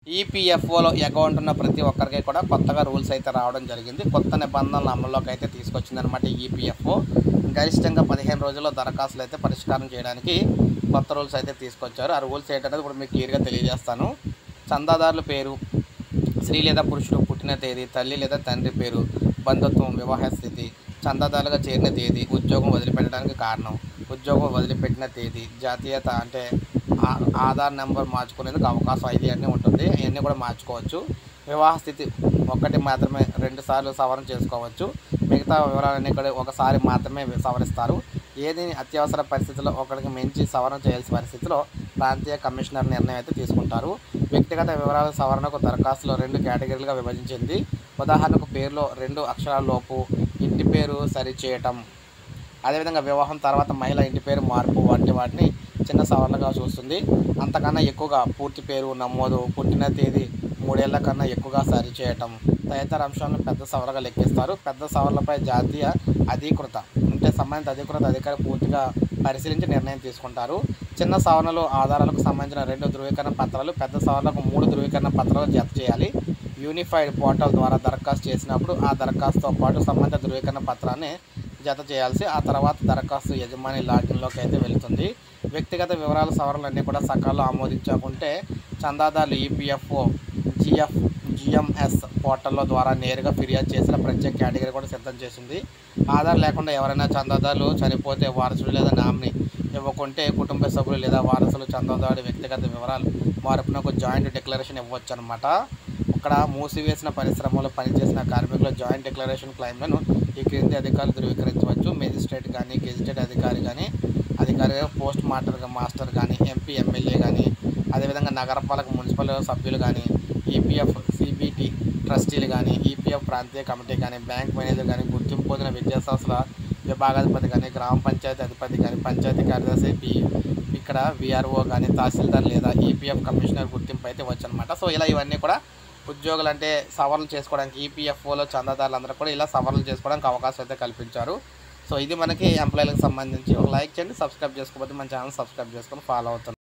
ఈపీఎఫ్ఓలో account ఉన్న ప్రతి ఒక్కరికి కూడా కొత్తగా రూల్స్ అయితే రావడం జరిగింది కొత్త నిబంధనలు అమల్లోకి అయితే తీసుకొచ్చిందనమాట ఈపీఎఫ్ఓ గరిష్టంగా పదిహేను రోజుల్లో దరఖాస్తులు అయితే పరిష్కారం చేయడానికి కొత్త రూల్స్ అయితే తీసుకొచ్చారు ఆ రూల్స్ ఏంటనేది ఇప్పుడు మీకు క్లియర్గా తెలియజేస్తాను చందాదారుల పేరు స్త్రీ లేదా పురుషుడు పుట్టిన తేదీ తల్లి లేదా తండ్రి పేరు బంధుత్వం వివాహ స్థితి చందాదారులుగా చేరిన తేదీ ఉద్యోగం వదిలిపెట్టడానికి కారణం ఉద్యోగం వదిలిపెట్టిన తేదీ జాతీయత అంటే ఆ- ఆధార్ నెంబర్ మార్చుకునేందుకు అవకాశం ఇది అన్నీ ఉంటుంది ఇవన్నీ కూడా మార్చుకోవచ్చు వివాహ స్థితి ఒక్కటి మాత్రమే రెండు సార్లు సవరణ చేసుకోవచ్చు మిగతా వివరాలన్నీ కూడా ఒకసారి మాత్రమే సవరిస్తారు ఏది అత్యవసర పరిస్థితుల్లో ఒకరికి మించి సవరణ చేయాల్సిన పరిస్థితిలో ప్రాంతీయ కమిషనర్ నిర్ణయం అయితే తీసుకుంటారు వ్యక్తిగత వివరాల సవరణకు దరఖాస్తులో రెండు కేటగిరీలుగా విభజించింది ఉదాహరణకు పేరులో రెండు అక్షరాల లోపు ఇంటి పేరు సరిచేయటం అదేవిధంగా వివాహం తర్వాత మహిళ ఇంటి పేరు మార్పు వంటి వాటిని చిన్న సవరణగా చూస్తుంది అంతకన్నా ఎక్కువగా పూర్తి పేరు నమోదు పుట్టిన తేదీ మూడేళ్ల కన్నా ఎక్కువగా సరిచేయటం తదితర అంశాలను పెద్ద సవరగా లెక్కిస్తారు పెద్ద సవరణలపై జాతీయ అధీకృత అంటే సంబంధిత అధీకృత అధికారి పూర్తిగా పరిశీలించి నిర్ణయం తీసుకుంటారు చిన్న సవరణలు ఆధారాలకు సంబంధించిన రెండు ధృవీకరణ పత్రాలు పెద్ద సవరణలకు మూడు ధృవీకరణ పత్రాలు జత చేయాలి యూనిఫైడ్ పోర్టల్ ద్వారా దరఖాస్తు చేసినప్పుడు ఆ దరఖాస్తుతో పాటు సంబంధిత ధృవీకరణ పత్రాన్ని జత చేయాల్సి ఆ తర్వాత దరఖాస్తు యజమాని లాగిన్లోకి అయితే వెళుతుంది వ్యక్తిగత వివరాల సవరణలన్నీ కూడా సకాలంలో ఆమోదించకుంటే చందాదారులు ఈపీఎఫ్ఓ జిఎఫ్ జిఎంఎస్ పోర్టల్లో ద్వారా నేరుగా ఫిర్యాదు చేసిన ప్రత్యేక కేటగిరీ కూడా సిద్ధం చేసింది ఆధార్ లేకుండా ఎవరైనా చందాదారులు చనిపోతే వారసుడు లేదా నామిని ఇవ్వకుంటే కుటుంబ సభ్యులు లేదా వారసులు చందాదారుడి వ్యక్తిగత వివరాలు మార్పునకు జాయింట్ డిక్లరేషన్ ఇవ్వచ్చు అనమాట ఇక్కడ మూసివేసిన పరిశ్రమలో పనిచేసిన కార్మికుల జాయింట్ డిక్లరేషన్ క్లైమ్లను ఈ క్రింది అధికారులు ధృవీకరించవచ్చు మెజిస్ట్రేట్ కానీ గెజిటెడ్ అధికారి కానీ అధికారి పోస్ట్ మాస్టర్ మాస్టర్ కానీ ఎంపీ ఎమ్మెల్యే కానీ అదేవిధంగా నగరపాలక మున్సిపల్ సభ్యులు కానీ ఈపీఎఫ్ సిబిటి ట్రస్టీలు కానీ ఈపీఎఫ్ ప్రాంతీయ కమిటీ కానీ బ్యాంక్ మేనేజర్ కానీ గుర్తింపు పొందిన విద్యాసంస్థల విభాగాధిపతి కానీ గ్రామ పంచాయతీ అధిపతి కానీ పంచాయతీ కార్యదర్శి పి ఇక్కడ విఆర్ఓ కానీ తహసీల్దార్ లేదా ఈపీఎఫ్ కమిషనర్ గుర్తింపు అయితే వచ్చనమాట సో ఇలా ఇవన్నీ కూడా ఉద్యోగులు అంటే సవరణలు చేసుకోవడానికి ఈపీఎఫ్ఓలో చందాదారులు అందరూ కూడా ఇలా సవరణలు చేసుకోవడానికి అవకాశం అయితే కల్పించారు సో ఇది మనకి ఎంప్లాయీలకు సంబంధించి ఒక లైక్ చేయండి సబ్స్క్రైబ్ చేసుకోకపోతే మన ఛానల్ సబ్స్క్రైబ్ చేసుకొని ఫాలో అవుతుంది